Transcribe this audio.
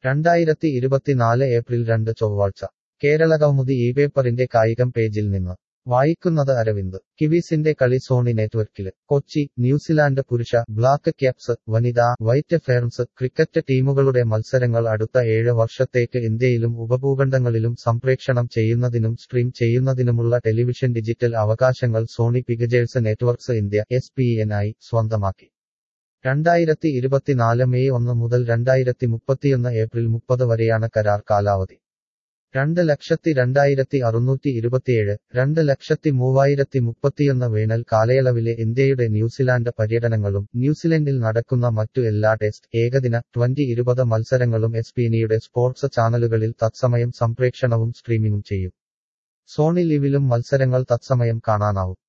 രണ്ടായിരത്തി ഇരുപത്തിനാല് ഏപ്രിൽ രണ്ട് ചൊവ്വാഴ്ച കേരളകൗമുദി ഈ പേപ്പറിന്റെ കായികം പേജിൽ നിന്ന് വായിക്കുന്നത് അരവിന്ദ് കിവീസിന്റെ കളി സോണി നെറ്റ്വർക്കില് കൊച്ചി ന്യൂസിലാൻഡ് പുരുഷ ബ്ലാക്ക് ക്യാപ്സ് വനിതാ വൈറ്റ് ഫെയർൻസ് ക്രിക്കറ്റ് ടീമുകളുടെ മത്സരങ്ങൾ അടുത്ത ഏഴ് വർഷത്തേക്ക് ഇന്ത്യയിലും ഉപഭൂഖണ്ഡങ്ങളിലും സംപ്രേക്ഷണം ചെയ്യുന്നതിനും സ്ട്രീം ചെയ്യുന്നതിനുമുള്ള ടെലിവിഷൻ ഡിജിറ്റൽ അവകാശങ്ങൾ Sony pictures networks India S P N I സ്വന്തമാക്കി രണ്ടായിരത്തി ഇരുപത്തിനാല് മെയ് ഒന്ന് മുതൽ രണ്ടായിരത്തി മുപ്പത്തിയൊന്ന് ഏപ്രിൽ മുപ്പത് വരെയാണ് കരാർ കാലാവധി രണ്ട് ലക്ഷത്തി രണ്ടായിരത്തി അറുന്നൂറ്റി ഇരുപത്തിയേഴ് രണ്ട് ലക്ഷത്തി മൂവായിരത്തി മുപ്പത്തിയൊന്ന് വേനൽ കാലയളവിലെ ഇന്ത്യയുടെ ന്യൂസിലാൻഡ് പര്യടനങ്ങളും ന്യൂസിലൻഡിൽ നടക്കുന്ന മറ്റു എല്ലാ ടെസ്റ്റ് ഏകദിന ട്വന്റി ഇരുപത് മത്സരങ്ങളും എസ് പിനിയുടെ സ്പോർട്സ് ചാനലുകളിൽ തത്സമയം സംപ്രേക്ഷണവും സ്ട്രീമിംഗും ചെയ്യും സോണി ലിവിലും മത്സരങ്ങൾ തത്സമയം കാണാനാവും